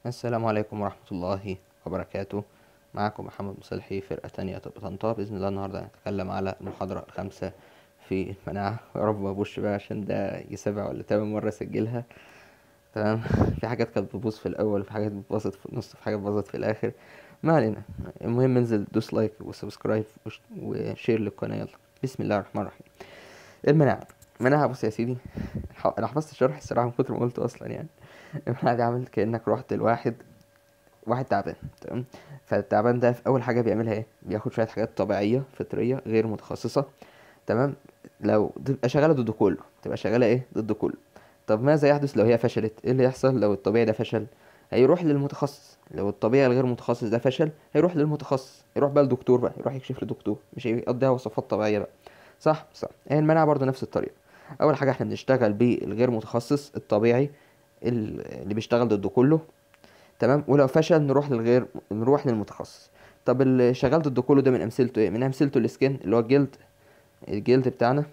السلام عليكم ورحمة الله وبركاته معكم محمد مصلحي فرقة تانية طب طنطا بإذن الله النهاردة هنتكلم على المحاضرة الخامسة في المناعة ويا رب مبوظش بقى عشان ده يجي سبع ولا تامن مرة أسجلها تمام في حاجات كانت بتبوظ في الأول وفي حاجات باظت في النص وفي حاجات باظت في الآخر ما علينا المهم انزل دوس لايك وسبسكرايب وش- وشير للقناة يلا بسم الله الرحمن الرحيم المناعة المناعة بص يا سيدي الح- أنا حفظت الشرح الصراحة من كتر ما قلته أصلا يعني المناعة دي عامل كأنك رحت لواحد واحد تعبان تمام فالتعبان ده في اول حاجه بيعملها ايه بياخد شويه حاجات طبيعيه فطريه غير متخصصه تمام لو تبقى شغاله ضد كله تبقى شغاله ايه ضد كله طب ماذا يحدث لو هي فشلت ايه اللي يحصل لو الطبيعي ده فشل هيروح للمتخصص لو الطبيعي الغير متخصص ده فشل هيروح للمتخصص يروح بقى لدكتور بقى يروح يكشف لدكتور مش هيقضيها وصفات طبيعيه بقى صح صح هي المناعه برضو نفس الطريقه اول حاجه احنا بنشتغل بالغير متخصص الطبيعي ال- اللي بيشتغل ضد كله تمام ولو فشل نروح للغير نروح للمتخصص طب اللي شغال ضد كله ده من امثلته ايه من امثلته السكن اللي هو الجلد الجلد بتاعنا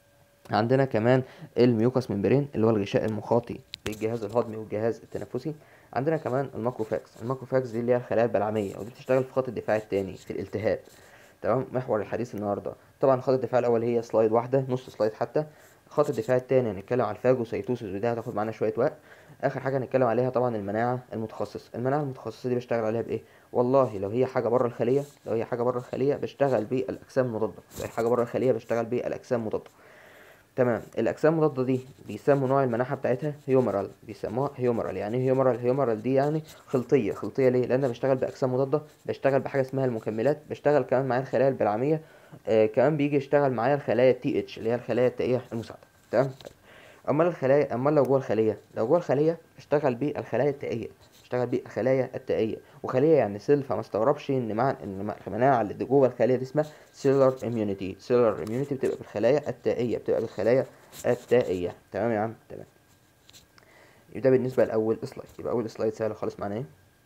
عندنا كمان الميوكاس ممبرين اللي هو الغشاء المخاطي للجهاز الهضمي والجهاز التنفسي عندنا كمان الماكروفاكس الماكروفاكس دي اللي هي الخلايا البلعميه ودي بتشتغل في خط الدفاع الثاني في الالتهاب تمام محور الحديث النهارده طبعا خط الدفاع الاول هي سلايد واحده نص سلايد حتى خط الدفاع الثاني هنتكلم على الفاجوسيتوسيس ودي هتاخد معانا شويه وقت اخر حاجه هنتكلم عليها طبعا المناعه المتخصصه المناعه المتخصصه دي بشتغل عليها بايه والله لو هي حاجه بره الخليه لو هي حاجه بره الخليه بشتغل بالاجسام المضاده لو هي حاجه بره الخليه بشتغل بالاجسام المضاده تمام الاجسام المضاده دي بيسموا نوع المناعه بتاعتها هيومرال بيسموها هيومرال يعني ايه هيومرال هيومرال دي يعني خلطيه خلطيه ليه لان أنا بشتغل باجسام مضاده بشتغل بحاجه اسمها المكملات بشتغل كمان معايا الخلايا البلعميه آه كمان بيجي يشتغل معايا الخلايا تي اتش اللي هي الخلايا التائيه المساعده تمام امال الخلايا امال لو جوه الخليه لو جوه الخليه بشتغل بالخلايا التائيه بشتغل بالخلايا التائيه وخليه يعني سيل فما استغربش ان مع ان المناعه اللي جوه الخليه دي اسمها سيلولار اميونيتي سيلولار اميونيتي بتبقى بالخلايا التائيه بتبقى بالخلايا التائيه تمام يا عم تمام يبقى ده بالنسبه لاول سلايد يبقى اول سلايد سهله خالص معانا ايه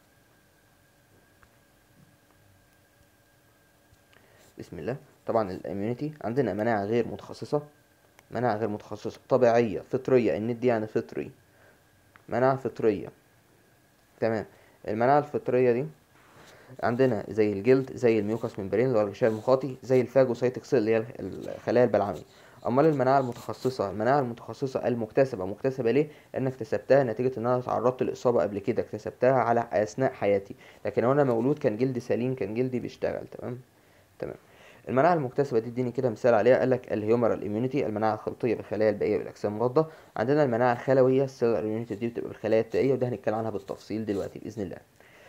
بسم الله طبعا الاميونيتي عندنا مناعه غير متخصصه مناعه غير متخصصه طبيعيه فطريه النت دي يعني فطري مناعه فطريه تمام المناعه الفطريه دي عندنا زي الجلد زي الميوكاس ممبرين اللي هو الغشاء المخاطي زي الفاجوسايتك سيل اللي هي الخلايا البلعميه امال المناعه المتخصصه المناعه المتخصصه المكتسبه مكتسبه ليه لان اكتسبتها نتيجه ان انا تعرضت لاصابه قبل كده اكتسبتها على اثناء حياتي لكن وانا مولود كان جلدي سليم كان جلدي بيشتغل تمام تمام المناعة المكتسبة دي اديني كده مثال عليها قال لك الهيومرال اميونيتي المناعة الخلطية بالخلايا البائية بالاجسام المضادة عندنا المناعة الخلوية السيلر اميونيتي دي بتبقى بالخلايا التائية وده هنتكلم عنها بالتفصيل دلوقتي بإذن الله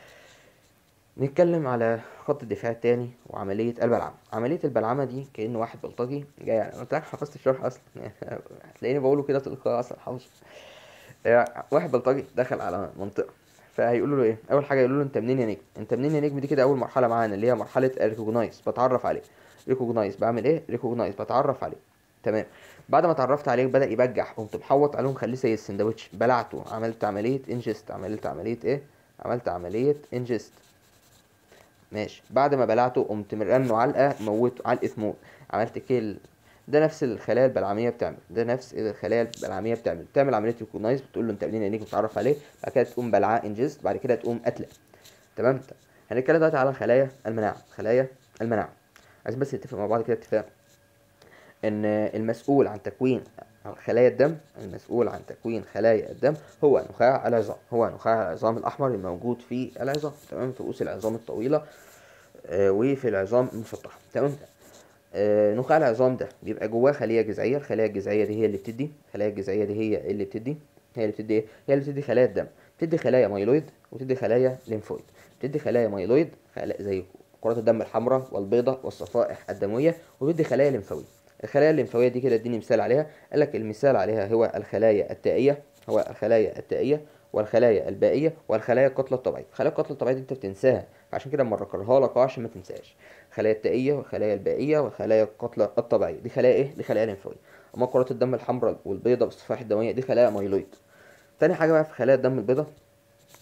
نتكلم على خط الدفاع التاني وعملية البلعمة عملية البلعمة دي كأنه واحد بلطجي جاي يعني قلت لك حفظت الشرح أصلا هتلاقيني بقوله كده تلقائي أصلا حافظه يعني واحد بلطجي دخل على منطقة فهيقولوا له ايه اول حاجه يقولوا له انت منين يا نجم انت منين يا نجم دي كده اول مرحله معانا اللي هي مرحله ريكوجنايز بتعرف عليه ريكوجنايز بعمل ايه ريكوجنايز بتعرف عليه تمام بعد ما اتعرفت عليه بدا يبجح قمت محوط عليهم خليه زي السندوتش بلعته عملت عمليه انجست عملت عمليه ايه عملت عمليه انجست ماشي بعد ما بلعته قمت مرنه علقه موته علقه موت عملت كيل ده نفس الخلايا البلعميه بتعمل ده نفس الخلايا البلعميه بتعمل بتعمل عمليه ريكوجنايز بتقول له انت منين يا نجم بتعرف عليه بعد كده تقوم بلعاه انجست بعد كده تقوم قتله تمام هنتكلم دلوقتي على خلايا المناعه خلايا المناعه عايزين بس نتفق مع بعض كده اتفاق ان المسؤول عن تكوين خلايا الدم المسؤول عن تكوين خلايا الدم هو نخاع العظام هو نخاع العظام الاحمر الموجود في العظام تمام في رؤوس العظام الطويله آه، وفي العظام المسطحه تمام آه، نخاع العظام ده بيبقى جواه خليه جذعيه الخلايا الجذعيه دي هي اللي بتدي الخلايا الجذعيه دي هي اللي بتدي هي اللي بتدي ايه هي اللي بتدي خلايا الدم بتدي خلايا مايلويد وتدي خلايا ليمفويد بتدي خلايا مايلويد خلايا زي كرات الدم الحمراء والبيضاء والصفائح الدمويه وبتدي خلايا ليمفاويه الخلايا الليمفاويه دي كده اديني مثال عليها قال لك المثال عليها هو الخلايا التائيه هو الخلايا التائيه والخلايا البائيه والخلايا الكتله الطبيعيه خلايا الكتله الطبيعيه دي انت بتنساها عشان كده اما اكررها لك عشان ما تنساش الخلايا التائيه والخلايا البائيه والخلايا الكتله الطبيعيه دي خلايا ايه دي خلايا ليمفاويه اما كرات الدم الحمراء والبيضاء والصفائح الدمويه دي خلايا مايلويد تاني حاجه بقى في خلايا الدم البيضاء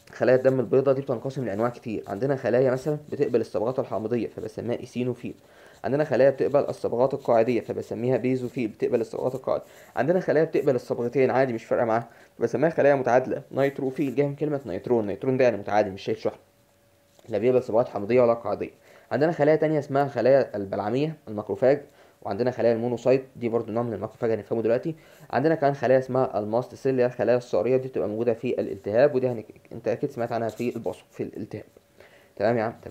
خلايا الدم البيضاء دي بتنقسم لانواع كتير عندنا خلايا مثلا بتقبل الصبغات الحامضيه فبسميها ايسينوفيل عندنا خلايا بتقبل الصبغات القاعديه فبسميها بيزوفيل بتقبل الصبغات القاعديه عندنا خلايا بتقبل الصبغتين عادي مش فارقه معاها فبسميها خلايا متعادله نيتروفيل جايه من كلمه نيترون نيترون ده يعني متعادل مش شايل شحنه لا بيقبل صبغات حامضيه ولا قاعديه عندنا خلايا تانية اسمها خلايا البلعميه الماكروفاج وعندنا خلايا المونوسايت دي برضو نوع من الماكروفاج هنفهمه دلوقتي عندنا كمان خلايا اسمها الماست سيل اللي هي الخلايا الصقريه دي بتبقى موجوده في الالتهاب ودي هنك... انت اكيد سمعت عنها في البصق في الالتهاب تمام يا عم تمام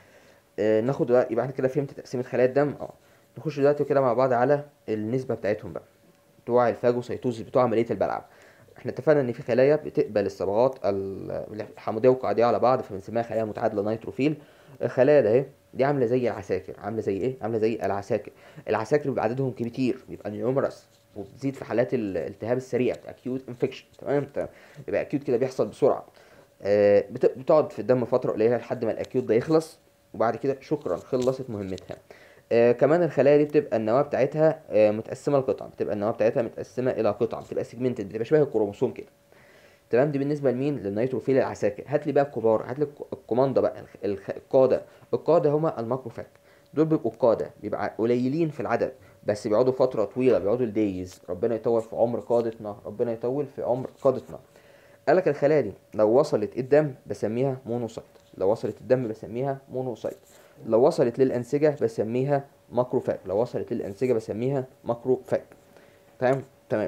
آه ناخد بقى يبقى احنا كده فهمت تقسيمه خلايا الدم اه نخش دلوقتي كده مع بعض على النسبه بتاعتهم بقى بتوع الفاجوسيتوز بتوع عمليه البلعب احنا اتفقنا ان في خلايا بتقبل الصبغات الحامضيه والقاعديه على بعض فبنسميها خلايا متعادله نيتروفيل الخلايا ده اهي دي عامله زي العساكر عامله زي ايه عامله زي العساكر العساكر بيبقى عددهم كتير بيبقى نيومرس وبتزيد في حالات الالتهاب السريع اكيوت انفكشن تمام تمام بيبقى اكيوت كده بيحصل بسرعه آه بتقعد في الدم فتره قليله لحد ما الاكيوت ده يخلص وبعد كده شكرا خلصت مهمتها آه كمان الخلايا دي بتبقى النواه بتاعتها آه متقسمه لقطع بتبقى النواه بتاعتها متقسمه الى قطع بتبقى سيجمنتد بتبقى شبه الكروموسوم كده تمام دي بالنسبه لمين للنيتروفيل العساكر هات لي بقى الكبار هات لي الكوماندا بقى القاده القاده هما الماكروفاج دول بيبقوا القاده بيبقى قليلين في العدد بس بيقعدوا فتره طويله بيقعدوا الدايز ربنا يطول في عمر قادتنا ربنا يطول في عمر قادتنا قالك الخلايا دي لو وصلت الدم بسميها مونوسايت لو وصلت الدم بسميها مونوسايت لو وصلت للانسجه بسميها ماكروفاج لو وصلت للانسجه بسميها ماكروفاج تمام تمام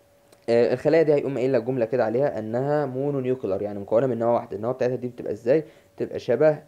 آه الخلايا دي هيقوم قايل لك جمله كده عليها انها مونو نيوكلر يعني مكونه من نواه واحده النواه بتاعتها دي بتبقى ازاي بتبقى شبه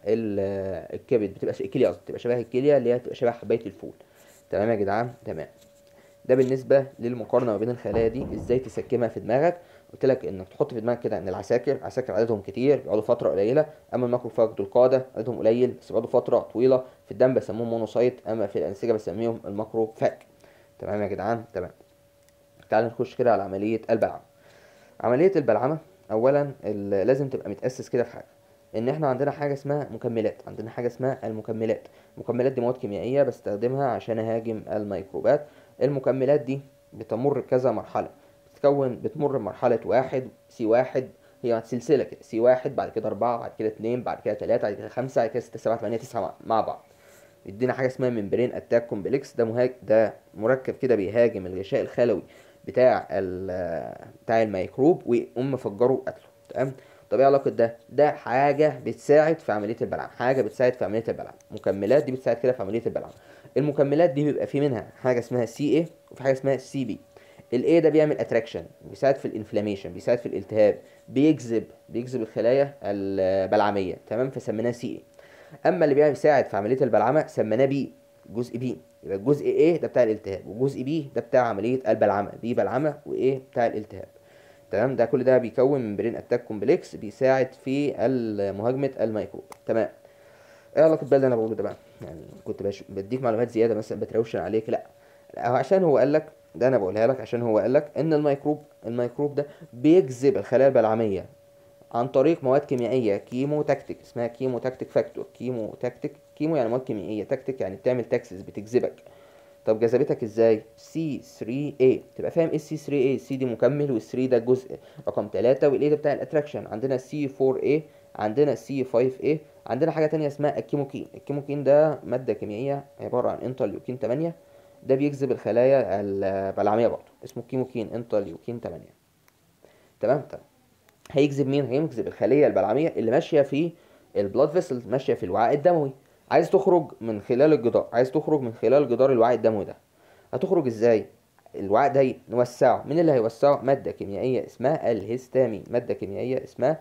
الكبد بتبقى الكليه قصدي بتبقى شبه الكليه اللي هي بتبقى شبه حبايه الفول تمام يا جدعان تمام ده بالنسبه للمقارنه ما بين الخلايا دي ازاي تسكمها في دماغك قلت لك انك تحط في دماغك كده ان العساكر عساكر عددهم كتير بيقعدوا فتره قليله اما الماكروفاج دول قاده عددهم قليل بس بيقعدوا فتره طويله في الدم بسموهم مونوسايت اما في الانسجه بسميهم الماكروفاج تمام يا جدعان تمام تعال نخش كده على عمليه البلعمه عمليه البلعمه اولا لازم تبقى متاسس كده في حاجه ان احنا عندنا حاجه اسمها مكملات عندنا حاجه اسمها المكملات المكملات دي مواد كيميائيه بستخدمها عشان اهاجم الميكروبات المكملات دي بتمر بكذا مرحله بتتكون بتمر بمرحله واحد سي واحد هي سلسله كده سي واحد بعد كده أربعة بعد كده اتنين بعد كده تلاتة بعد كده خمسة بعد كده ستة سبعة تمانية تسعة مع بعض بيدينا حاجه اسمها ممبرين اتاك كومبلكس ده مهاج ده مركب كده بيهاجم الغشاء الخلوي بتاع بتاع الميكروب ويقوم مفجره وقتله تمام طب ايه علاقه ده ده حاجه بتساعد في عمليه البلعم حاجه بتساعد في عمليه البلعم مكملات دي بتساعد كده في عمليه البلعم المكملات دي بيبقى في منها حاجه اسمها سي اي وفي حاجه اسمها سي بي الاي ده بيعمل اتراكشن بيساعد في الانفلاميشن بيساعد في الالتهاب بيجذب بيجذب الخلايا البلعميه تمام فسميناه سي اي اما اللي بيساعد في عمليه البلعمه سميناه بي جزء بي يبقى الجزء A ده بتاع الالتهاب وجزء B ده بتاع عملية البلعمة B بلعمة و A بتاع الالتهاب تمام ده كل ده بيكون ممبرين اتاك كومبلكس بيساعد في مهاجمة الميكروب تمام ايه علاقة بقى اللي انا بقوله ده بقى يعني كنت بش... بديك معلومات زيادة مثلا بتروشن عليك لا لا عشان هو قال لك ده انا بقولها لك عشان هو قال لك ان الميكروب الميكروب ده بيجذب الخلايا البلعمية عن طريق مواد كيميائية كيمو تاكتيك اسمها كيمو تاكتيك فاكتور كيمو تاكتيك كيمو يعني مواد كيميائية تاكتيك يعني بتعمل تاكسس بتجذبك طب جذبتك ازاي C3A تبقى فاهم ايه C3A C دي مكمل وال 3 ده جزء رقم 3 والاي ده بتاع الاتراكشن عندنا C4A عندنا C5A عندنا حاجة تانية اسمها الكيموكين الكيموكين ده مادة كيميائية عبارة عن انترليوكين 8 ده بيجذب الخلايا البلعمية برضه اسمه كيموكين انترليوكين 8 تمام تمام هيجذب مين هيجذب الخليه البلعميه اللي ماشيه في البلاد فيسلز ماشيه في الوعاء الدموي عايز تخرج من خلال الجدار عايز تخرج من خلال جدار الوعاء الدموي ده هتخرج ازاي الوعاء ده نوسعه مين اللي هيوسعه ماده كيميائيه اسمها الهستامين ماده كيميائيه اسمها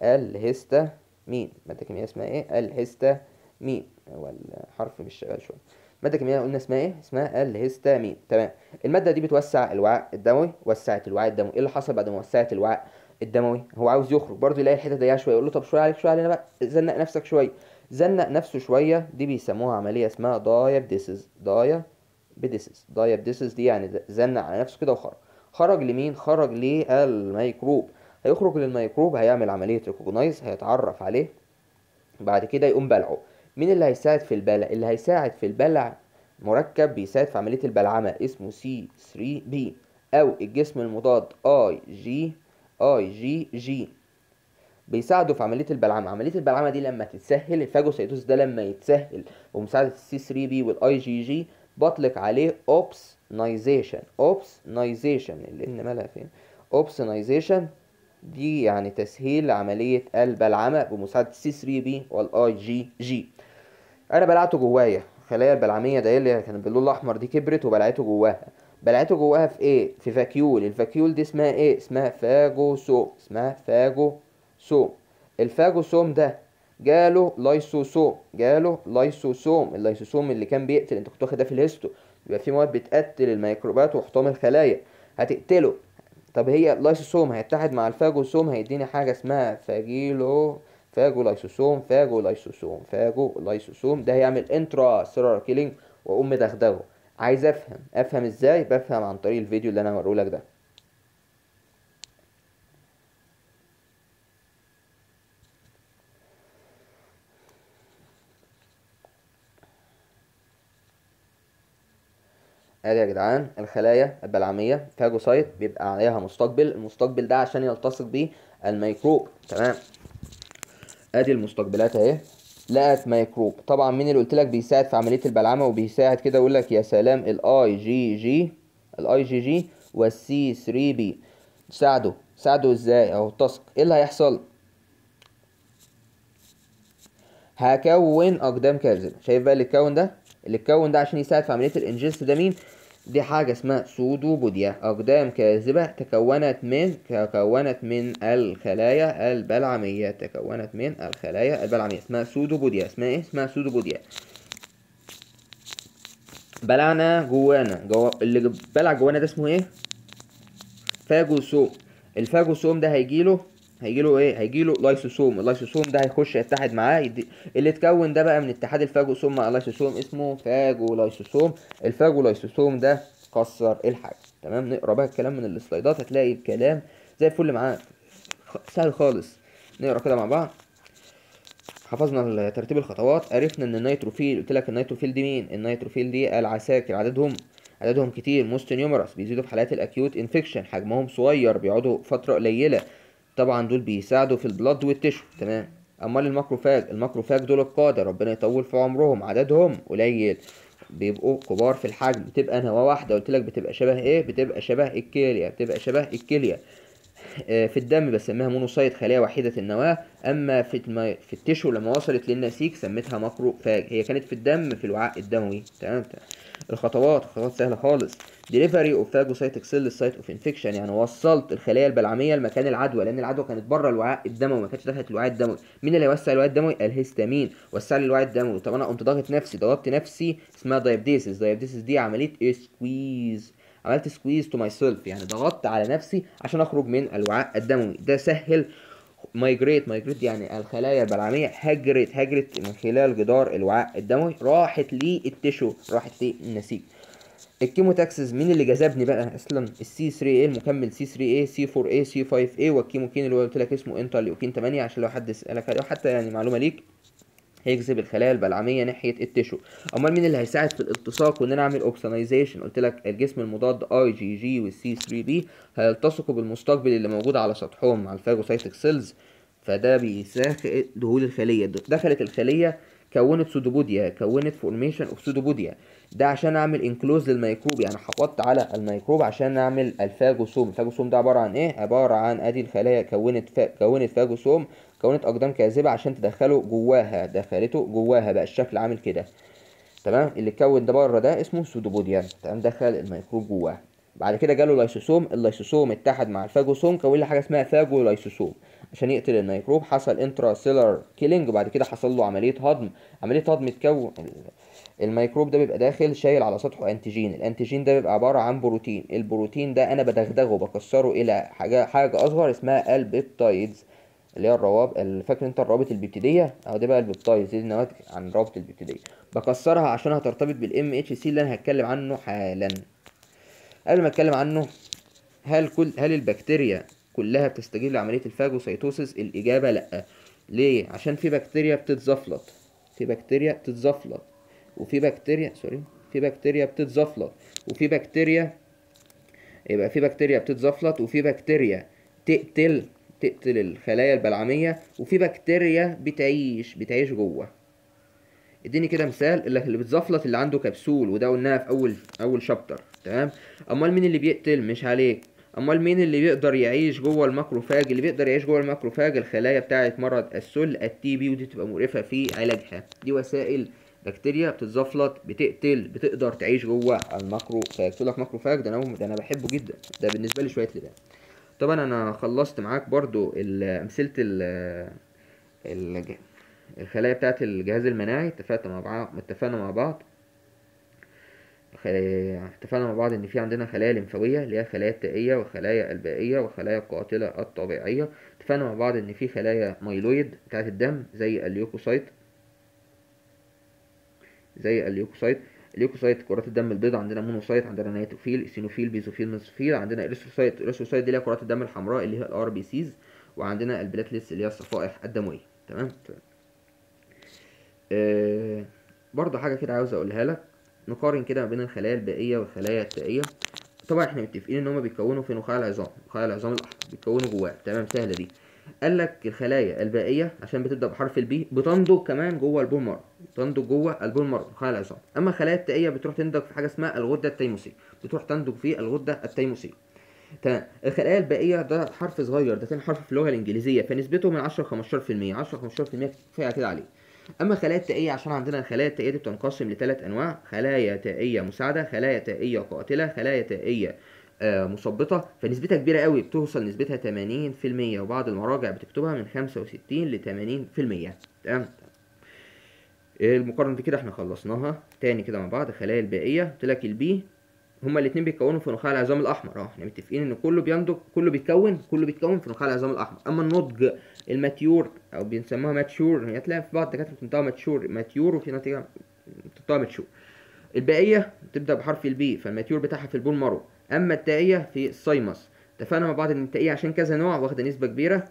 الهستامين ماده كيميائيه اسمها ايه الهستامين هو الحرف مش شغال شويه ماده كيميائيه قلنا اسمها ايه اسمها الهستامين تمام الماده دي بتوسع الوعاء الدموي وسعت الوعاء الدموي ايه اللي حصل بعد ما وسعت الوعاء الدموي هو عاوز يخرج برضه يلاقي الحته ضيقه شويه يقول له طب شويه عليك شويه علينا بقى زنق نفسك شويه زنق نفسه شويه دي بيسموها عمليه اسمها دايابديسز دايابديسز دايابديسز دي يعني زنق على نفسه كده وخرج خرج لمين خرج للميكروب هيخرج للميكروب هيعمل عمليه ريكوجنايز هيتعرف عليه بعد كده يقوم بلعه مين اللي هيساعد في البلع اللي هيساعد في البلع مركب بيساعد في عمليه البلعمه اسمه C3B او الجسم المضاد اي جي اي جي جي بيساعدوا في عمليه البلعمه عمليه البلعمه دي لما تتسهل الفاجوسيتوز ده لما يتسهل بمساعده السي 3 بي والاي جي جي بطلق عليه اوبسنايزيشن اوبسنايزيشن اللي مالها فين اوبسنايزيشن دي يعني تسهيل عمليه البلعمه بمساعده السي 3 بي والاي جي جي انا بلعته جوايا الخلايا البلعميه ده اللي كانت باللون الاحمر دي كبرت وبلعته جواها بلعته جواها في ايه في فاكيول الفاكيول دي اسمها ايه اسمها فاجوسوم اسمها فاجوسوم الفاجوسوم ده جاله لايسوسوم جاله لايسوسوم اللايسوسوم اللي كان بيقتل انت كنت واخد ده في الهيستو بيبقى في مواد بتقتل الميكروبات وحطام الخلايا هتقتله طب هي اللايسوسوم هيتحد مع الفاجوسوم هيديني حاجه اسمها فاجيلو فاجو لايسوسوم فاجو لايسوسوم فاجو لايسوسوم ده هيعمل انترا سيلولار كيلينج واقوم مدغدغه عايز افهم افهم ازاي بفهم عن طريق الفيديو اللي انا هوريه لك ده ادي يا جدعان الخلايا البلعميه فاجوسايت بيبقى عليها مستقبل المستقبل ده عشان يلتصق بيه الميكروب تمام ادي المستقبلات اهي لقت ميكروب طبعا مين اللي قلت لك بيساعد في عمليه البلعمه وبيساعد كده يقول لك يا سلام الاي جي جي الاي جي جي والسي 3 بي ساعدوا ساعدوا ازاي او التصق ايه اللي هيحصل هكون اقدام كاذبه شايف بقى اللي اتكون ده اللي اتكون ده عشان يساعد في عمليه الانجست ده مين دي حاجة اسمها سودوبوديا أقدام كاذبة تكونت من تكونت من الخلايا البلعمية تكونت من الخلايا البلعمية اسمها سودوبوديا اسمها ايه؟ اسمها سودوبوديا بلعنا جوانا جو... اللي بلع جوانا ده اسمه ايه؟ فاجوسوم الفاجوسوم ده هيجيله هيجيله ايه هيجيله لايسوسوم اللايسوسوم ده هيخش يتحد معاه يدي... اللي اتكون ده بقى من اتحاد الفاجوسوم مع اللايسوسوم اسمه فاجو لايسوسوم الفاجو لايسوسوم ده كسر الحاجه تمام نقرا بقى الكلام من السلايدات هتلاقي الكلام زي الفل معاك سهل خالص نقرا كده مع بعض حفظنا ترتيب الخطوات عرفنا ان النيتروفيل قلت لك النيتروفيل دي مين النيتروفيل دي العساكر عددهم عددهم كتير موست نيومرس بيزيدوا في حالات الاكيوت انفكشن حجمهم صغير بيقعدوا فتره قليله طبعا دول بيساعدوا في البلاد والتشو تمام امال الماكروفاج الماكروفاج دول القاده ربنا يطول في عمرهم عددهم قليل بيبقوا كبار في الحجم بتبقى نواه واحده قلت لك بتبقى شبه ايه بتبقى شبه الكليه بتبقى شبه الكليه في الدم بسميها مونوسايت خليه وحيده النواه اما في الم... في التشو لما وصلت للنسيج سميتها ماكروفاج هي كانت في الدم في الوعاء الدموي تمام الخطوات الخطوات سهله خالص ديليفري اوف فاجوسايتك سيل سايت اوف انفكشن يعني وصلت الخلايا البلعميه لمكان العدوى لان العدوى كانت بره الوعاء الدموي ما كانتش دخلت الوعاء الدموي مين اللي وسع الوعاء الدموي الهستامين وسع لي الوعاء الدموي طب انا قمت ضاغط نفسي ضغطت نفسي اسمها دايبديسيس دايبديسيس دي عمليه سكويز عملت سكويز تو ماي سيلف يعني ضغطت على نفسي عشان اخرج من الوعاء الدموي ده سهل مايجريت مايجريت يعني الخلايا البلعميه هجرت هجرت من خلال جدار الوعاء الدموي راحت للتشو راحت للنسيج الكيموتاكسز مين اللي جذبني بقى اصلا السي 3 اي المكمل سي 3 اي سي 4 اي سي 5 اي والكيموكين اللي هو قلت لك اسمه انترليوكين 8 عشان لو حد سالك عليه حتى يعني معلومه ليك هيجذب الخلايا البلعميه ناحيه التشو امال مين اللي هيساعد في الالتصاق وان انا اعمل اوبسونايزيشن قلت لك الجسم المضاد اي جي جي والسي 3 بي هيلتصقوا بالمستقبل اللي موجود على سطحهم مع الفاجوسايتك سيلز فده بيساعد دخول الخليه دخلت الخليه كونت سودوبوديا كونت فورميشن اوف سودوبوديا ده عشان اعمل انكلوز للميكروب يعني حفظت على الميكروب عشان اعمل الفاجوسوم الفاجوسوم ده عباره عن ايه عباره عن ادي الخلايا كونت فا... كونت فاجوسوم كونت اقدام كاذبه عشان تدخله جواها دخلته جواها بقى الشكل عامل كده تمام اللي اتكون ده بره ده اسمه سودوبوديا تمام دخل الميكروب جواه بعد كده جاله لايسوسوم اللايسوسوم اتحد مع الفاجوسوم كون لي حاجه اسمها فاجو لايسوسوم عشان يقتل الميكروب حصل انترا سيلر كيلينج وبعد كده حصل له عمليه هضم عمليه هضم اتكون الميكروب ده بيبقى داخل شايل على سطحه انتيجين الانتيجين ده بيبقى عباره عن بروتين البروتين ده انا بدغدغه بكسره الى حاجه حاجه اصغر اسمها البيبتايدز اللي هي الروابط فاكر انت الروابط البيبتيديه اهو ده بقى البيبتايدز دي النواتج عن الروابط البيبتيديه بكسرها عشان هترتبط بالام اتش سي اللي انا هتكلم عنه حالا قبل ما اتكلم عنه هل كل هل البكتيريا كلها بتستجيب لعمليه الفاجوسيتوسيس الاجابه لا ليه عشان في بكتيريا بتتزفلط في بكتيريا بتتزفلط وفي بكتيريا سوري في بكتيريا بتتزفلط وفي بكتيريا يبقى في بكتيريا بتتزفلط وفي بكتيريا تقتل تقتل الخلايا البلعميه وفي بكتيريا بتعيش بتعيش جوه اديني كده مثال اللي اللي بتزفلط اللي عنده كبسول وده قلناها في اول اول شابتر تمام امال مين اللي بيقتل مش عليك امال مين اللي بيقدر يعيش جوه الماكروفاج اللي بيقدر يعيش جوه الماكروفاج الخلايا بتاعه مرض السل التي بي ودي تبقى مقرفه في علاجها دي وسائل بكتيريا بتتزفلط بتقتل بتقدر تعيش جوه الماكروفاج تقول لك ماكروفاج ده انا ده انا بحبه جدا ده بالنسبه لي شويه لبان طبعا انا خلصت معاك برضو ال- امثله ال الج- الخلايا بتاعت الجهاز المناعي اتفقنا مع بعض اتفقنا مع بعض خلايا- اتفقنا مع بعض ان في عندنا خلايا لمفاويه اللي هي خلايا التائيه وخلايا البائيه وخلايا القاتله الطبيعيه اتفقنا مع بعض ان في خلايا مايلويد بتاعت الدم زي الليوكوسايت زي الليوكوسايت الليوكوسايت كرات الدم البيضاء عندنا مونوسايت عندنا نيتروفيل ايسينوفيل بيزوفيل ميزوفيل عندنا اريثروسايت الاريثروسايت دي اللي هي كرات الدم الحمراء اللي هي الار بي سيز وعندنا البلاتلتس اللي هي الصفائح الدمويه تمام تمام آه برضه حاجه كده عاوز اقولها لك نقارن كده ما بين الخلايا البائيه والخلايا التائيه طبعا احنا متفقين ان هما بيتكونوا في نخاع العظام نخاع العظام الاحمر بيتكونوا جواه تمام سهله دي قال لك الخلايا البائيه عشان بتبدا بحرف البي بتنضج كمان جوه البون مارو تنضج جوه البون مارو نخاع العظام اما الخلايا التائيه بتروح تنضج في حاجه اسمها الغده التيموسيه بتروح تنضج في الغده التيموسيه تمام الخلايا البائيه ده حرف صغير ده تاني حرف في اللغه الانجليزيه فنسبته من 10 ل 15% 10 15% كفايه كده عليه اما الخلايا التائيه عشان عندنا الخلايا التائيه دي بتنقسم لثلاث انواع خلايا تائيه مساعده خلايا تائيه قاتله خلايا تائيه آه، مثبطه فنسبتها كبيره قوي بتوصل نسبتها 80% وبعض المراجع بتكتبها من 65 ل 80% تمام المقارنه دي كده احنا خلصناها تاني كده مع بعض الخلايا البائيه قلت لك البي هما الاثنين بيتكونوا في نخاع العظام الاحمر اه احنا متفقين ان كله بينضج كله بيتكون كله بيتكون في نخاع العظام الاحمر اما النضج الماتيور او بنسموها ماتشور هي تلاقي في بعض الدكاتره بتنطقها ماتشور ماتيور وفي نتيجه بتنطقها ماتشور الباقيه بتبدا بحرف البي فالماتيور بتاعها في البون مارو اما التائيه في السايمس اتفقنا مع بعض ان التائيه عشان كذا نوع واخده نسبه كبيره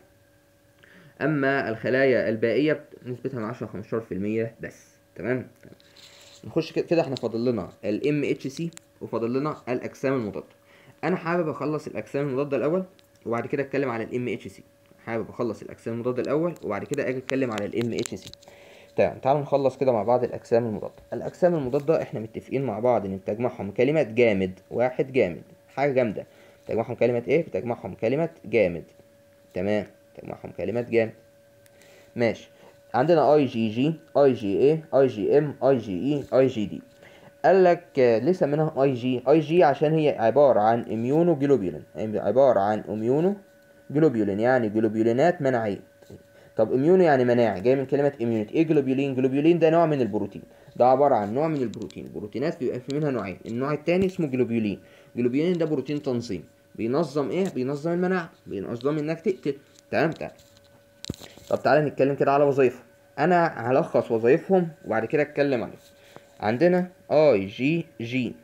اما الخلايا البائيه بت- نسبتها من 10 ل 15% بس تمام تمام. نخش كده كده احنا فاضل لنا الام اتش سي وفاضل لنا الاجسام المضاده انا حابب اخلص الاجسام المضاده الاول وبعد كده اتكلم على الام اتش سي حابب اخلص الاجسام المضاده الاول وبعد كده اجي اتكلم على الام اتش سي تمام تعالوا نخلص كده مع بعض الاجسام المضاده الاجسام المضاده احنا متفقين مع بعض ان بتجمعهم كلمه جامد واحد جامد حاجه جامده بتجمعهم كلمه ايه بتجمعهم كلمه جامد تمام بتجمعهم كلمه جامد ماشي عندنا اي جي جي اي جي اي اي جي ام اي جي اي اي جي دي قال لك آه، ليه سميناها اي جي اي جي عشان هي عباره عن اميونو جلوبولين يعني عباره عن اميونو جلوبولين يعني جلوبولينات مناعيه طب اميونو يعني مناعي جاي من كلمه اميونيتي ايه جلوبولين جلوبولين ده نوع من البروتين ده عباره عن نوع من البروتين البروتينات بيبقى في منها نوعين النوع التاني اسمه جلوبولين جلوبولين ده بروتين تنظيم بينظم ايه بينظم المناعه بينظم انك تقتل تمام تمام طب تعالى نتكلم كده على وظائفهم انا هلخص وظائفهم وبعد كده اتكلم عليهم عندنا اي جي جي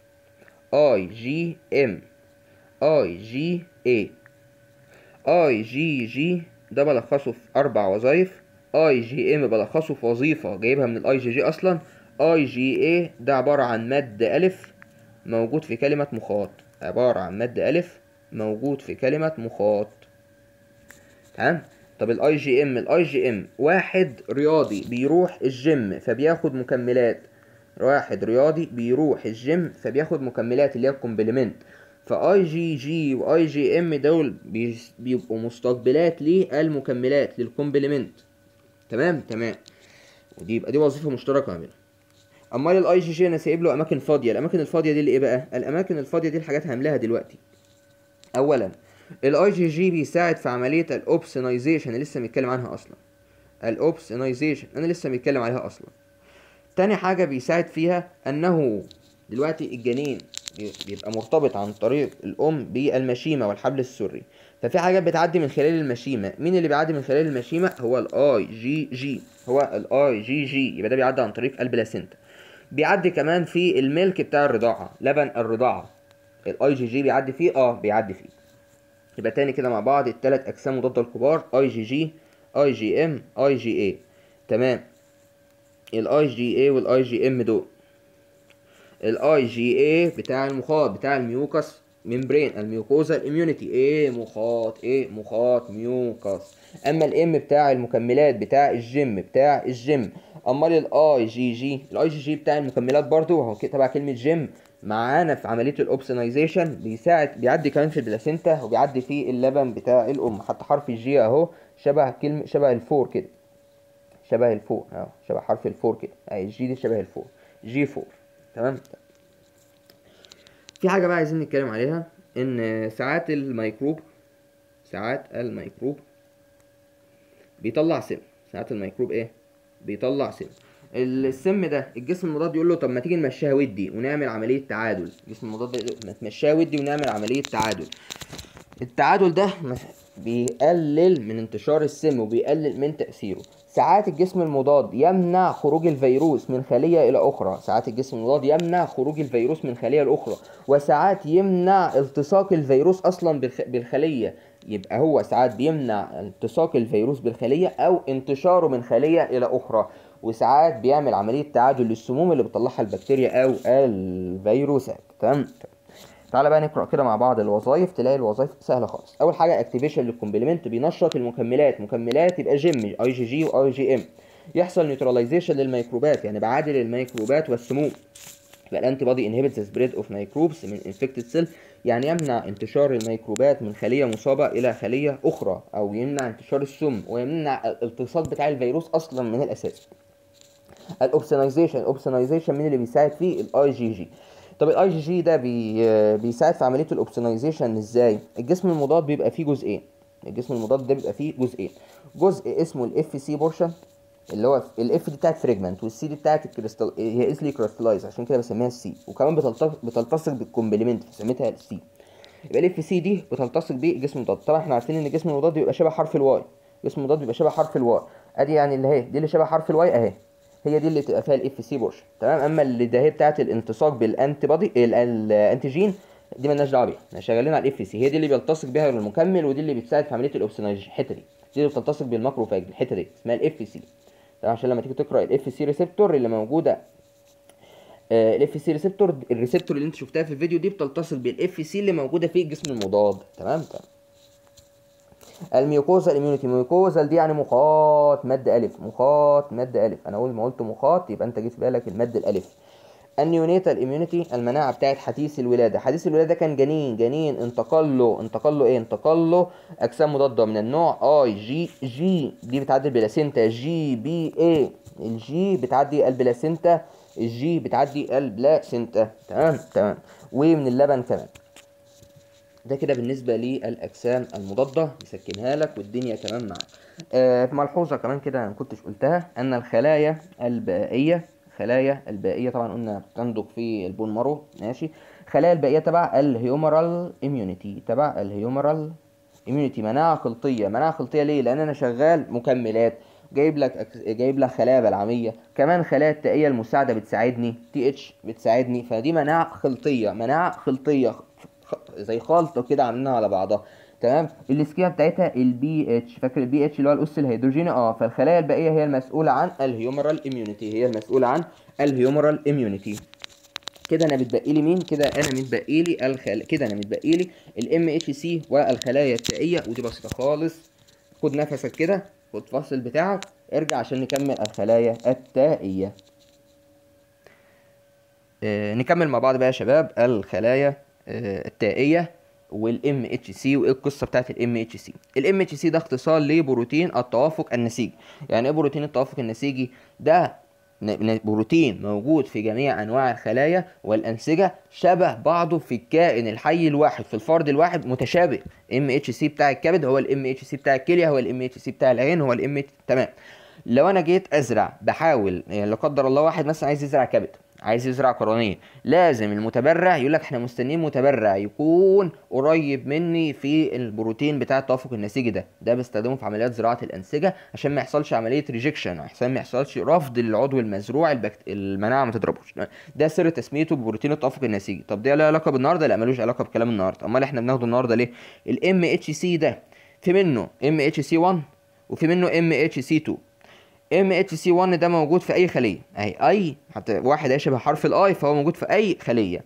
اي جي ام اي جي اي اي جي جي ده بلخصه في اربع وظائف اي جي ام بلخصه في وظيفه جايبها من الاي جي جي اصلا اي جي اي ده عباره عن مد الف موجود في كلمه مخاط عباره عن مد الف موجود في كلمه مخاط تمام طب الاي جي ام الاي جي ام واحد رياضي بيروح الجيم فبياخد مكملات واحد رياضي بيروح الجيم فبياخد مكملات اللي هي الكومبلمنت فاي جي جي واي جي ام دول بيس- بيبقوا مستقبلات للمكملات للكومبلمنت تمام تمام ودي يبقى دي وظيفه مشتركه ما بينهم امال الاي جي جي انا سايب له اماكن فاضيه الاماكن الفاضيه دي اللي ايه بقى الاماكن الفاضيه دي الحاجات هعملها دلوقتي اولا الاي جي جي بيساعد في عمليه الاوبسونايزيشن اللي لسه متكلم عنها اصلا الاوبسونايزيشن انا لسه متكلم عليها اصلا تاني حاجه بيساعد فيها انه دلوقتي الجنين بي- بيبقى مرتبط عن طريق الام بالمشيمه والحبل السري ففي حاجات بتعدي من خلال المشيمه مين اللي بيعدي من خلال المشيمه هو الاي جي جي هو الاي جي جي يبقى ده بيعدي عن طريق البلاسينتا بيعدي كمان في الميلك بتاع الرضاعه لبن الرضاعه الاي جي جي بيعدي فيه اه بيعدي فيه يبقى تاني كده مع بعض التلات اجسام مضاده الكبار اي جي جي اي جي ام اي جي اي تمام الاي جي اي والاي جي ام دول الاي جي اي بتاع المخاط بتاع الميوكس ممبرين الميوكوزا الاميونيتي ايه مخاط ايه مخاط ميوكاس اما الام بتاع المكملات بتاع الجيم بتاع الجيم امال الاي جي جي الاي جي جي بتاع المكملات برضو هو كده تبع كلمه جيم معانا في عمليه الاوبسونايزيشن بيساعد بيعدي كمان في البلاسينتا وبيعدي في اللبن بتاع الام حتى حرف الجي اهو شبه كلمه شبه الفور كده شبه الفور اهو شبه حرف الفور كده اهي الجي دي شبه الفور جي فور تمام في حاجه بقى عايزين نتكلم عليها ان ساعات الميكروب ساعات الميكروب بيطلع سم ساعات الميكروب ايه بيطلع سم السم ده الجسم المضاد يقول له طب ما تيجي نمشيها ودي ونعمل عمليه تعادل الجسم المضاد يقول ما تمشيها ودي ونعمل عمليه تعادل التعادل ده بيقلل من انتشار السم وبيقلل من تأثيره ساعات الجسم المضاد يمنع خروج الفيروس من خلية إلى أخرى ساعات الجسم المضاد يمنع خروج الفيروس من خلية لأخرى وساعات يمنع التصاق الفيروس أصلا بالخ- بالخلية يبقى هو ساعات بيمنع التصاق الفيروس بالخلية أو انتشاره من خلية إلى أخرى وساعات بيعمل عملية تعادل للسموم اللي بتطلعها البكتيريا أو الفيروسات تمام تعالى بقى نقرا كده مع بعض الوظائف تلاقي الوظائف سهله خالص اول حاجه اكتيفيشن للكومبلمنت بينشط المكملات مكملات يبقى جيم اي جي جي واي جي ام يحصل نيوتراليزيشن للميكروبات يعني بعادل الميكروبات والسموم يبقى الانتي بودي انهبيت ذا سبريد اوف ميكروبس من انفكتد سيل يعني يمنع انتشار الميكروبات من خليه مصابه الى خليه اخرى او يمنع انتشار السم ويمنع الالتصاق بتاع الفيروس اصلا من الاساس الاوبسونايزيشن الاوبسونايزيشن مين اللي بيساعد فيه الاي جي جي طب الاي جي جي ده بي بيساعد في عمليه الاوبسونايزيشن ازاي الجسم المضاد بيبقى فيه جزئين الجسم المضاد ده بيبقى فيه جزئين جزء اسمه الاف سي بورشن اللي هو الاف دي بتاعت فريجمنت والسي دي بتاعت الكريستال هي ايزلي كريستالايز عشان كده بسميها السي وكمان بتلتصق بتلتصق بالكومبلمنت فسميتها السي يبقى الاف سي دي بتلتصق بالجسم المضاد طبعا احنا عارفين ان الجسم المضاد بيبقى شبه حرف الواي الجسم المضاد بيبقى شبه حرف الواي ادي يعني اللي هي دي اللي شبه حرف الواي اهي هي دي اللي تبقى فيها الاف سي بورشن تمام اما اللي ده هي بتاعت الانتصاق بالانتي بودي الانتيجين دي مالناش دعوه بيها احنا شغالين على الاف سي هي دي اللي بيلتصق بيها المكمل ودي اللي بتساعد في عمليه الاوبسونايزيشن الحته دي دي اللي بتلتصق بالماكروفاج الحته دي اسمها الاف سي تمام عشان لما تيجي تقرا الاف سي ريسبتور اللي موجوده الاف سي ريسبتور الريسبتور اللي انت شفتها في الفيديو دي بتلتصق بالاف سي اللي موجوده في الجسم المضاد تمام تمام الميوكوزا الاميونيتي ميوكوزا دي يعني مخاط مد الف مخاط مد الف انا اول ما قلت مخاط يبقى انت جه في بالك المد الالف النيونيتال اميونيتي المناعه بتاعت حديث الولاده حديث الولاده كان جنين جنين انتقل له انتقل له ايه انتقل له اجسام مضاده من النوع اي جي جي دي بتعدي البلاسينتا جي بي اي الجي بتعدي البلاسينتا الجي بتعدي البلاسينتا تمام تمام ومن اللبن كمان ده كده بالنسبة للأجسام المضادة نسكنها لك والدنيا كمان معاك آه ملحوظة كمان كده أنا مكنتش قلتها أن الخلايا البائية خلايا البائية طبعا قلنا بتندق في البون مارو ماشي خلايا البائية تبع الهيومرال اميونيتي تبع الهيومرال اميونيتي مناعة خلطية مناعة خلطية ليه؟ لأن أنا شغال مكملات جايب لك جايب لك خلايا بلعميه كمان خلايا التائيه المساعده بتساعدني تي اتش بتساعدني فدي مناعه خلطيه مناعه خلطيه زي خلطه كده عاملينها على بعضها تمام السكيما بتاعتها البي اتش فاكر البي اتش اللي هو الاس الهيدروجيني اه فالخلايا الباقيه هي المسؤوله عن الهيومرال اميونيتي هي المسؤوله عن الهيومرال اميونيتي كده انا متبقي لي مين كده انا متبقي لي الخل... كده انا متبقي لي الام اتش سي والخلايا التائيه ودي بسيطه خالص خد نفسك كده خد فاصل بتاعك ارجع عشان نكمل الخلايا التائيه آه نكمل مع بعض بقى يا شباب الخلايا آه التائيه والام اتش سي وايه القصه بتاعت الام اتش سي الام اتش سي ده اختصار لبروتين التوافق النسيجي يعني ايه بروتين التوافق النسيجي ده بروتين موجود في جميع انواع الخلايا والانسجه شبه بعضه في الكائن الحي الواحد في الفرد الواحد متشابه ام اتش سي بتاع الكبد هو الام اتش سي بتاع الكليه هو الام اتش سي بتاع العين هو الام تمام لو انا جيت ازرع بحاول يعني لا قدر الله واحد مثلا عايز يزرع كبد عايز يزرع قرنيه لازم المتبرع يقول لك احنا مستنيين متبرع يكون قريب مني في البروتين بتاع التوافق النسيجي ده ده بستخدمه في عمليات زراعه الانسجه عشان ما يحصلش عمليه ريجكشن عشان ما يحصلش رفض للعضو المزروع البكت... المناعه ما تضربوش ده سر تسميته ببروتين التوافق النسيجي طب ده له علاقه بالنهارده لا ملوش علاقه بكلام النهارده امال احنا بناخده النهارده ليه الام اتش سي ده في منه ام اتش سي 1 وفي منه ام اتش سي 2 ام اتش سي 1 ده موجود في اي خليه اهي اي حتى واحد هي شبه حرف الاي فهو موجود في اي خليه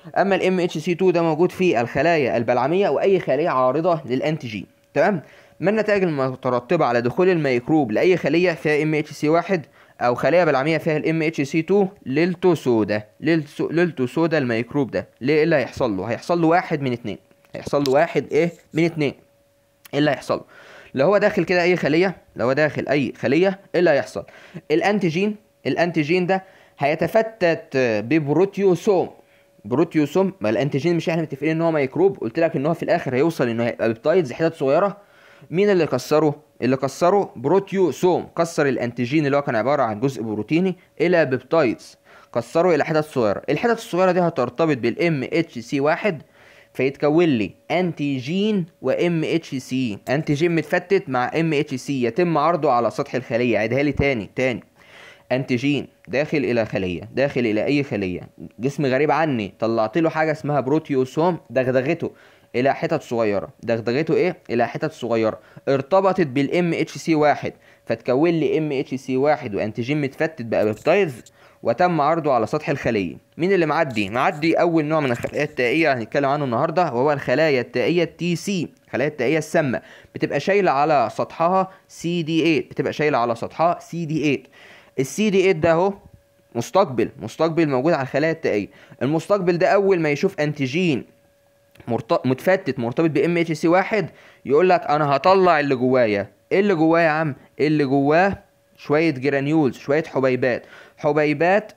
اما الام اتش سي 2 ده موجود في الخلايا البلعميه واي خليه عارضه للانتيجين تمام ما النتائج المترتبه على دخول الميكروب لاي خليه فيها ام اتش سي 1 او خليه بلعميه فيها الام اتش سي 2 للتوسودا للسو- للتوسودا الميكروب ده ليه ايه اللي هيحصل له هيحصل له واحد من اتنين هيحصل له واحد ايه من اتنين ايه اللي هيحصل لو هو داخل كده اي خليه لو هو داخل اي خليه ايه اللي هيحصل الانتيجين الانتيجين ده هيتفتت ببروتيوسوم بروتيوسوم ما الانتيجين مش احنا متفقين ان هو ميكروب قلت لك ان هو في الاخر هيوصل انه هيبقى بيبتايدز حتت صغيره مين اللي كسره اللي كسره بروتيوسوم كسر الانتيجين اللي هو كان عباره عن جزء بروتيني الى بيبتايدز كسره الى حتت صغيره الحتت الصغيره دي هترتبط بالام اتش سي 1 فيتكون لي انتيجين وام اتش سي انتيجين متفتت مع ام اتش سي يتم عرضه على سطح الخليه عيدها لي تاني تاني انتيجين داخل الى خليه داخل الى اي خليه جسم غريب عني طلعت له حاجه اسمها بروتيوسوم دغدغته الى حتت صغيره دغدغته ايه الى حتت صغيره ارتبطت بالام اتش سي 1 فتكون لي ام اتش سي 1 وانتيجين متفتت بقى بيبتايدز وتم عرضه على سطح الخليه مين اللي معدي معدي اول نوع من الخلايا التائيه هنتكلم عنه النهارده وهو الخلايا التائيه التي سي الخلايا التائيه السامه بتبقى شايله على سطحها سي دي 8 بتبقى شايله على سطحها سي دي 8 السي دي 8 ده اهو مستقبل مستقبل موجود على الخلايا التائيه المستقبل ده اول ما يشوف انتيجين مرت... متفتت مرتبط بام اتش سي واحد يقول لك انا هطلع اللي جوايا ايه اللي جواه يا عم اللي جواه شويه جرانيولز شويه حبيبات حبيبات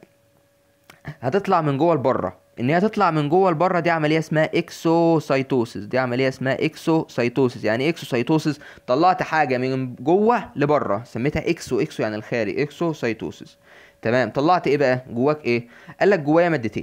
هتطلع من جوه لبره ان هي تطلع من جوه لبره دي عمليه اسمها اكسوسايتوسيس دي عمليه اسمها اكسوسايتوسيس يعني ايه اكسوسايتوسيس طلعت حاجه من جوه لبره سميتها اكسو اكسو يعني الخارج اكسوسايتوسيس تمام طلعت ايه بقى جواك ايه قال لك جوايا مادتين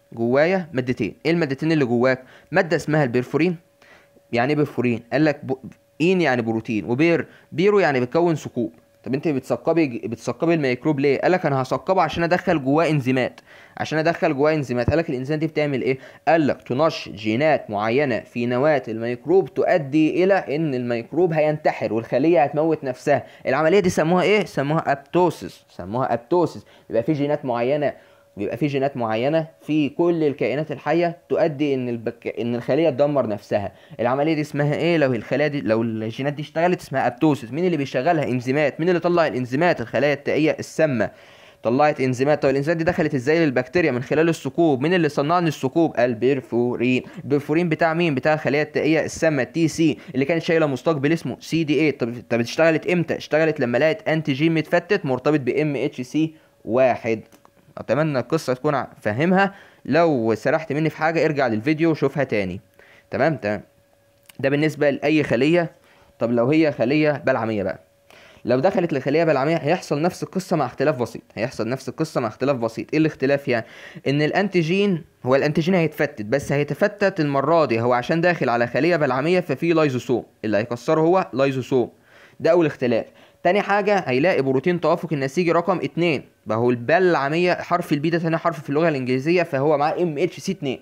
جوايا مادتين ايه المادتين اللي جواك ماده اسمها البرفورين يعني ايه برفورين قال لك ب... اين يعني بروتين وبير بيرو يعني بتكون ثقوب طب انت بتثقبي بتثقبي الميكروب ليه قال لك انا هثقبه عشان ادخل جواه انزيمات عشان ادخل جواه انزيمات قال لك الانزيمات دي بتعمل ايه قال لك تنشط جينات معينه في نواه الميكروب تؤدي الى ان الميكروب هينتحر والخليه هتموت نفسها العمليه دي سموها ايه سموها ابتوسيس سموها ابتوسيس بيبقى في جينات معينه بيبقى في جينات معينه في كل الكائنات الحيه تؤدي ان البك... ان الخليه تدمر نفسها العمليه دي اسمها ايه لو الخلايا دي لو الجينات دي اشتغلت اسمها ابتوسيس مين اللي بيشغلها انزيمات مين اللي طلع الانزيمات الخلايا التائيه السامه طلعت انزيمات طب الانزيمات دي دخلت ازاي للبكتيريا من خلال الثقوب مين اللي صنعني الثقوب البرفورين البرفورين بتاع مين بتاع الخلايا التائيه السامه تي سي اللي كانت شايله مستقبل اسمه سي دي 8 طب طب اشتغلت امتى اشتغلت لما لقت انتيجين متفتت مرتبط بام اتش سي واحد اتمنى القصه تكون فاهمها لو سرحت مني في حاجه ارجع للفيديو وشوفها تاني تمام تمام ده بالنسبه لاي خليه طب لو هي خليه بلعميه بقى لو دخلت لخليه بلعميه هيحصل نفس القصه مع اختلاف بسيط هيحصل نفس القصه مع اختلاف بسيط ايه الاختلاف يعني ان الانتيجين هو الانتيجين هيتفتت بس هيتفتت المره دي هو عشان داخل على خليه بلعميه ففي لايزوسوم اللي هيكسره هو لايزوسوم ده اول اختلاف تاني حاجة هيلاقي بروتين توافق النسيجي رقم اتنين بقى هو البلعمية حرف البي ده تاني حرف في اللغة الإنجليزية فهو معاه ام اتش سي 2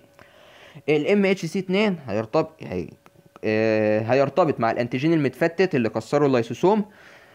الام اتش سي 2 هيرتبط هي... آه... هيرتبط مع الانتيجين المتفتت اللي كسره اللايسوسوم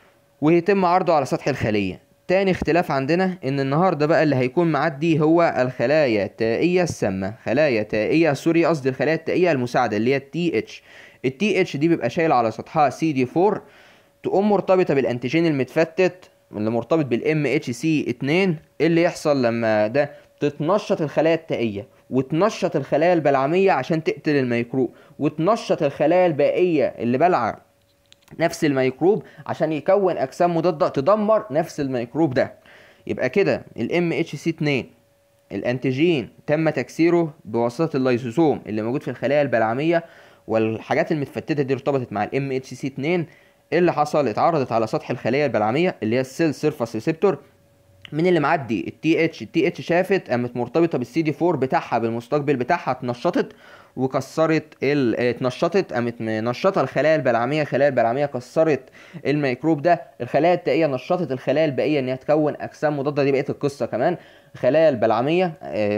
ويتم عرضه على سطح الخلية تاني اختلاف عندنا ان النهارده بقى اللي هيكون معدي هو الخلايا التائية السامة خلايا تائية سوري قصدي الخلايا التائية المساعدة اللي هي التي اتش التي اتش دي بيبقى شايل على سطحها سي دي 4 تقوم مرتبطه بالانتيجين المتفتت اللي مرتبط بالام اتش سي 2 ايه اللي يحصل لما ده تتنشط الخلايا التائيه وتنشط الخلايا البلعميه عشان تقتل الميكروب وتنشط الخلايا البائيه اللي بلعه نفس الميكروب عشان يكون اجسام مضاده تدمر نفس الميكروب ده يبقى كده الام اتش سي 2 الانتيجين تم تكسيره بواسطه اللايسوسوم اللي موجود في الخلايا البلعميه والحاجات المتفتته دي ارتبطت مع الام اتش سي 2 ايه اللي حصل اتعرضت على سطح الخليه البلعميه اللي هي السيل سيرفاس ريسبتور من اللي معدي التي اتش التي اتش شافت قامت مرتبطه بالسي دي 4 بتاعها بالمستقبل بتاعها اتنشطت وكسرت ال اتنشطت قامت منشطه الخلايا البلعميه الخلايا البلعميه كسرت الميكروب ده الخلايا التائيه نشطت الخلايا البائيه ان هي تكون اجسام مضاده دي بقيه القصه كمان الخلايا البلعميه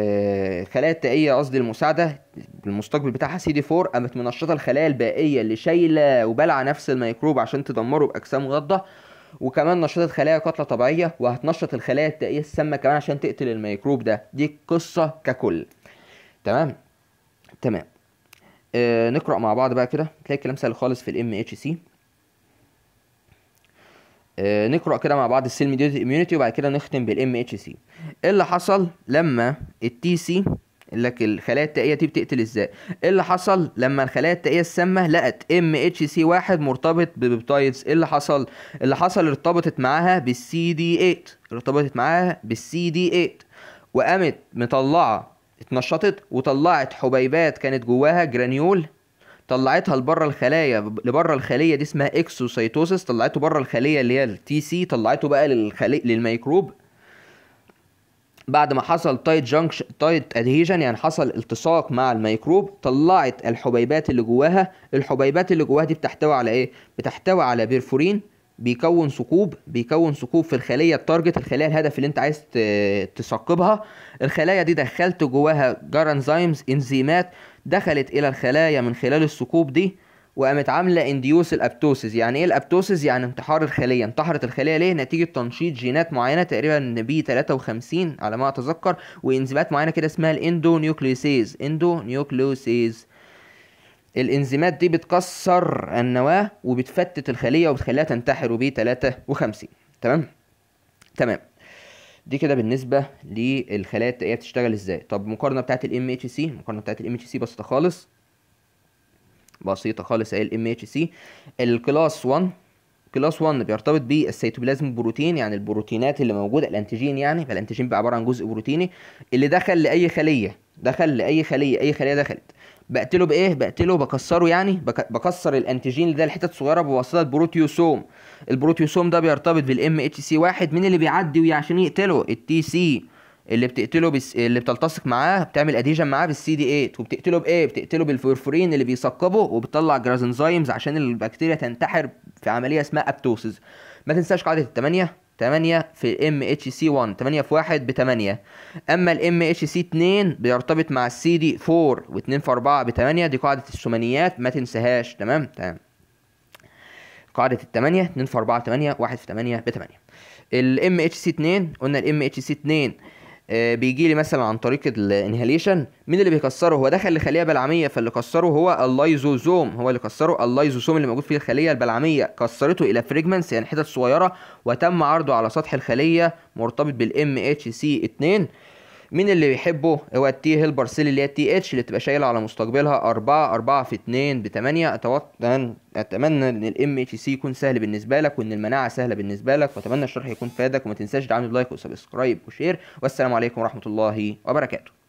آه الخلايا التائيه قصدي المساعده المستقبل بتاعها سي دي 4 قامت منشطه الخلايا البائيه اللي شايله وبلعه نفس الميكروب عشان تدمره باجسام مضاده وكمان نشطت خلايا قاتله طبيعيه وهتنشط الخلايا التائيه السامه كمان عشان تقتل الميكروب ده دي القصه ككل تمام تمام آه نقرا مع بعض بقى كده تلاقي الكلام سهل خالص في الام اتش سي آه، نقرا كده مع بعض السيل ميديوتد اميونيتي وبعد كده نختم بالام اتش سي ايه اللي حصل لما التي سي لك الخلايا التائيه دي بتقتل ازاي ايه اللي حصل لما الخلايا التائيه السامه لقت ام اتش سي واحد مرتبط ببيبتايدز ايه اللي حصل اللي حصل ارتبطت معاها بالسي دي 8 ارتبطت معاها بالسي دي 8 وقامت مطلعه اتنشطت وطلعت حبيبات كانت جواها جرانيول طلعتها لبره الخلايا لبره الخليه دي اسمها اكسوسايتوسيس طلعته بره الخليه اللي هي التي سي طلعته بقى للخلي للميكروب بعد ما حصل تايت جانكشن تايت ادهيجن يعني حصل التصاق مع الميكروب طلعت الحبيبات اللي جواها الحبيبات اللي جواها دي بتحتوي على ايه بتحتوي على بيرفورين بيكون ثقوب بيكون ثقوب في الخليه التارجت الخليه الهدف اللي انت عايز ت- تثقبها الخلايا دي دخلت جواها جارانزايمز انزيمات دخلت الى الخلايا من خلال الثقوب دي وقامت عامله انديوس الابتوسيس يعني ايه الابتوسيس يعني انتحار الخليه انتحرت الخليه ليه نتيجه تنشيط جينات معينه تقريبا بي 53 على ما اتذكر وانزيمات معينه كده اسمها الاندو نيوكليوسيز اندو نيوكليوسيز الانزيمات دي بتكسر النواه وبتفتت الخليه وبتخليها تنتحر وبي 53 تمام تمام دي كده بالنسبه للخلايا التائيه بتشتغل ازاي طب المقارنه بتاعت الام اتش سي المقارنه بتاعت الام اتش سي بسيطه خالص بسيطه خالص اهي الام اتش سي الكلاس 1 كلاس 1 بيرتبط بالسيتوبلازم البروتين يعني البروتينات اللي موجوده الانتيجين يعني فالانتيجين بيبقى عباره عن جزء بروتيني اللي دخل لاي خليه دخل لاي خليه اي خليه دخلت بقتله بايه بقتله بكسره يعني بك... بكسر الانتيجين اللي ده لحتت صغيره بواسطه البروتيوسوم البروتيوسوم ده بيرتبط بالام اتش سي واحد مين اللي بيعدي وي- عشان يقتله التي سي اللي بتقتله بس... اللي بتلتصق معاه بتعمل اديجن معاه بالسي دي 8 وبتقتله بايه بتقتله بالفورفورين اللي بيثقبه وبتطلع جرازنزايمز عشان البكتيريا تنتحر في عمليه اسمها ابتوسيس ما تنساش قاعده الثمانيه 8 في ام اتش سي 1 8 في 1 ب 8 اما الام اتش سي 2 بيرتبط مع السي دي 4 و2 في 4 ب 8 دي قاعده الثمانيات ما تنساهاش تمام تمام قاعدة التمانية اتنين في أربعة تمانية واحد في تمانية بتمانية الام اتش سي اتنين قلنا الام اتش سي اتنين بيجي لي مثلا عن طريق الانهاليشن مين اللي بيكسره هو دخل لخليه بلعميه فاللي كسره هو اللايزوزوم هو اللي كسره اللايزوزوم اللي موجود فيه الخليه البلعميه كسرته الى فريجمنتس يعني حتت صغيره وتم عرضه على سطح الخليه مرتبط بالام اتش سي 2 مين اللي بيحبه هو التي هيلبر سيل اللي هي التي اتش اللي تبقى شايله على مستقبلها 4 4 في 2 ب 8 اتوقع اتمنى ان الام اتش سي يكون سهل بالنسبه لك وان المناعه سهله بالنسبه لك واتمنى الشرح يكون فادك وما تنساش تعمل لايك وسبسكرايب وشير والسلام عليكم ورحمه الله وبركاته